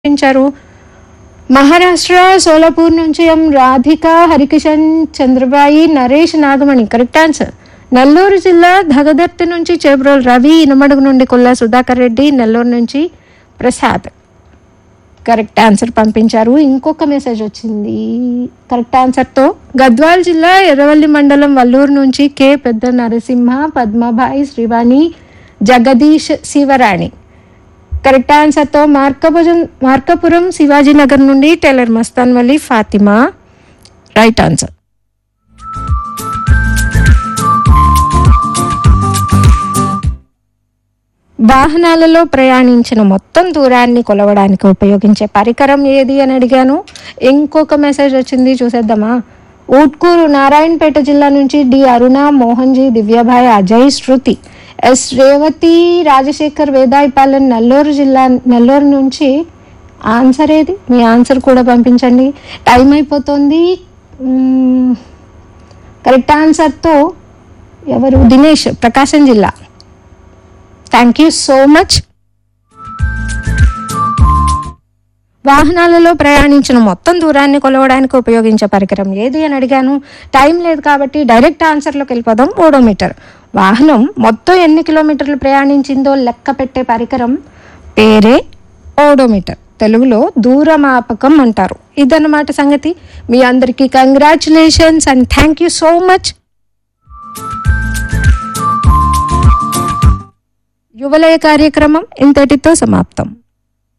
పంపించారు మహారాష్ట్ర సోలాపూర్ నుంచి M Radhika Harikishan Chandrabai Naresh Nagamani correct answer Nellore జిల్లా ధగదర్తి నుంచి చేబ్రోల్ రవి ఇనమడుగు నుండి కొల్లా సుధాకర్ రెడ్డి నెల్లూరు నుంచి ప్రసాద్ కరెక్ట్ ఆన్సర్ పంపించారు ఇంకొక మెసేజ్ వచ్చింది కరెక్ట్ ఆన్సర్తో గద్వాల్ జిల్లా ఎర్రవల్లి మండలం వల్లూరు నుంచి కె పెద్ద నరసింహ పద్మభాయ్ శ్రీవాణి జగదీష్ శివరాణి కరెక్ట్ ఆన్సర్తో మార్కభుజం మార్కపురం శివాజీ నగర్ నుండి tailor Mastan Valli Fatima right answer వాహనాలలో ప్రయాణించిన మొత్తం దూరాన్ని కొలవడానికి ఉపయోగించే పరికరం ఏది అని అడిగాను ఇంకొక మెసేజ్ వచ్చింది చూసేద్దామా ఊట్కూరు నారాయణపేట జిల్లా నుంచి డి అరుణ మోహన్జీ దివ్యభాయ్ అజయ్ శృతి ఎస్ రేవతి రాజశేఖర్ వేదాయిపాలెం నెల్లూరు జిల్లా నెల్లూరు నుంచి ఆన్సర్ ఏది మీ ఆన్సర్ కూడా పంపించండి టైం అయిపోతుంది మ్మ్. కరెక్ట్ ఆన్సర్తో ఎవరు దినేష్ ప్రకాశం జిల్లా థ్యాంక్ యూ సో మచ్ వాహనాలలో ప్రయాణించిన మొత్తం దూరాన్ని కొలవడానికి ఉపయోగించే పరికరం ఏది అని అడిగాను టైం లేదు కాబట్టి డైరెక్ట్ ఆన్సర్లోకి వెళ్ళిపోదాం ఓడోమీటర్ వాహనం మొత్తం ఎన్ని కిలోమీటర్లు ప్రయాణించిందో లెక్క పెట్టే పరికరం పేరే ఓడోమీటర్ తెలుగులో దూరమాపకం అంటారు ఇదన్నమాట సంగతి మీ అందరికీ congratulations and thank you so much Yuvalaya కార్యక్రమం ఇంతటితో సమాప్తం